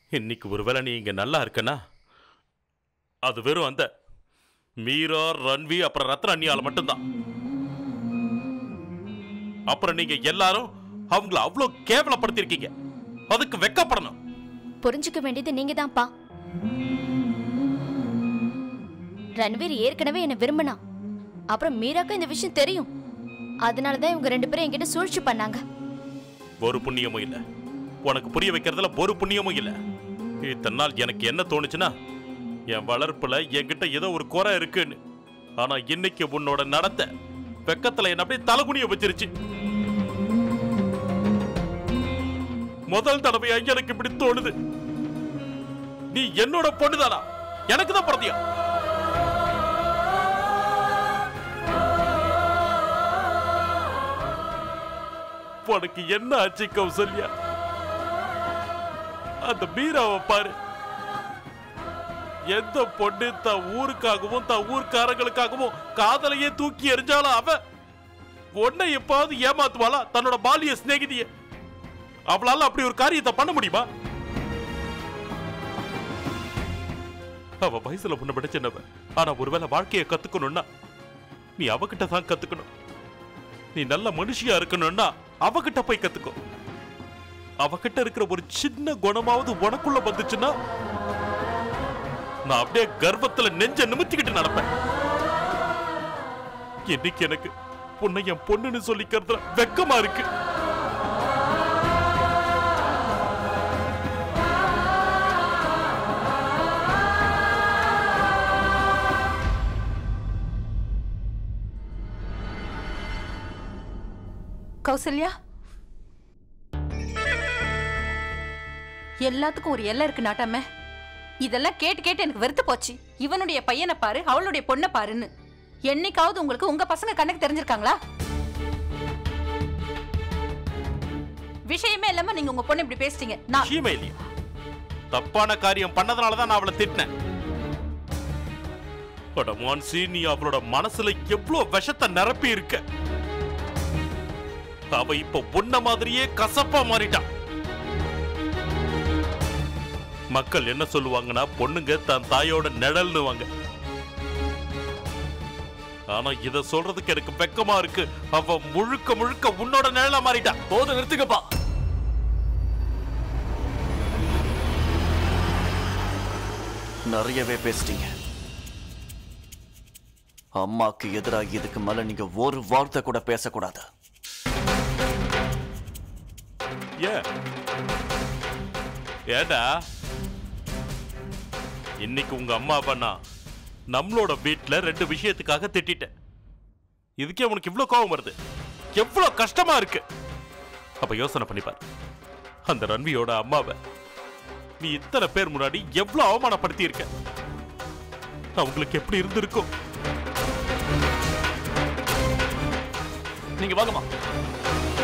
இன்னைக்கு ஒருவேளை நீ இங்க நல்லா இருக்கனா அது வெறும் அந்த மீரா ரன்வி அப்புறம் ரத்ன அண்ணியால மட்டும்தான் அப்புறம் நீங்க எல்லாரும் அவங்கள அவ்வளோ கேவலப்படுத்திருக்கீங்க அதுக்கு வெக்கப்படணும் புரிஞ்சுக்க வேண்டியது நீங்க தான்ப்பா ரன்வீர் ஏற்கனவே என்ன விரும்பினான் அப்புறம் மீராக்கு இந்த விஷயம் தெரியும் அதனாலதான் இவங்க ரெண்டு பேரும் என்கிட்ட சூழ்ச்சி பண்ணாங்க ஒரு புண்ணியமும் இல்ல உனக்கு புரிய வைக்கிறதுல ஒரு புண்ணியமும் இல்ல இத்தனை நாள் எனக்கு என்ன தோணுச்சுன்னா என் வளர்ப்புல என்கிட்ட ஏதோ ஒரு குறை இருக்குன்னு ஆனா இன்னைக்கு உன்னோட நடத்த வெக்கத்துல என்ன அப்படியே தலகுனிய வச்சிருச்சு முதல் தடவையா எனக்கு இப்படி தோணுது நீ என்னோட பொண்ணுதானா எனக்கு தான் பிறந்தியா உனக்கு என்ன ஆச்சு கௌசல்யா அந்த மீராவை பாரு எந்த பொண்ணு தன் ஊருக்காகவும் தன் ஊர்க்காரங்களுக்காகவும் காதலையே தூக்கி எறிஞ்சாலும் அவ உன்னை எப்பாவது ஏமாத்துவாளா தன்னோட பாலிய சிநேகிதிய அவளால அப்படி ஒரு காரியத்தை பண்ண முடியுமா அவ வயசுல உன்னை விட சின்னவ ஆனா ஒருவேளை வாழ்க்கையை கத்துக்கணும்னா நீ அவகிட்ட தான் கத்துக்கணும் நீ நல்ல மனுஷியா இருக்கணும்னா அவகிட்ட போய் கத்துக்கோ அவகிட்ட இருக்கிற ஒரு சின்ன குணமாவது உனக்குள்ள வந்துச்சுன்னா நான் அப்படியே கர்வத்துல நெஞ்ச நிமித்திக்கிட்டு நடப்பேன் இன்னைக்கு எனக்கு பொண்ணை என் பொண்ணுன்னு சொல்லிக்கிறதுல வெக்கமா இருக்கு கௌசல்யா எல்லாத்துக்கும் ஒரு எல்லை இருக்கு நாட்டாம இதெல்லாம் கேட்டு கேட்டு எனக்கு வெறுத்து போச்சு இவனுடைய பையனை பாரு அவளுடைய பொண்ணை பாருன்னு என்னைக்காவது உங்களுக்கு உங்க பசங்க கண்ணுக்கு தெரிஞ்சிருக்காங்களா விஷயமே இல்லாம நீங்க உங்க பொண்ணு இப்படி பேசிட்டீங்க நான் விஷயமே இல்லையா தப்பான காரியம் பண்ணதுனால தான் நான் அவளை திட்டினேன் அட மான்சி நீ அவளோட மனசுல எவ்வளவு விஷத்தை நிரப்பி இருக்க அவ இப்ப உன்ன மாதிரியே கசப்பா மாறிட்டான் மக்கள் என்ன சொல்லுவாங்கன்னா பொண்ணுங்க தன் தாயோட நிழல்னுவாங்க ஆனா இத சொல்றதுக்கு எனக்கு வெக்கமா இருக்கு அவ முழுக்க முழுக்க உன்னோட நிழலா மாறிட்டா போதும் நிறுத்துங்கப்பா நிறையவே பேசிட்டீங்க அம்மாக்கு எதிராக இதுக்கு மேல நீங்க ஒரு வார்த்தை கூட பேசக்கூடாது ஏன் ஏடா இன்னைக்கு உங்க அம்மா அப்பா நம்மளோட வீட்ல ரெண்டு விஷயத்துக்காக திட்டிட்டேன் இதுக்கே உனக்கு இவ்ளோ கோபம் வருது எவ்வளவு கஷ்டமா இருக்கு அப்ப யோசனை பண்ணி பாரு அந்த ரன்வியோட அம்மாவை நீ இத்தனை பேர் முன்னாடி எவ்வளவு அவமானப்படுத்தி இருக்க அவங்களுக்கு எப்படி இருந்திருக்கும் நீங்க வாங்கம்மா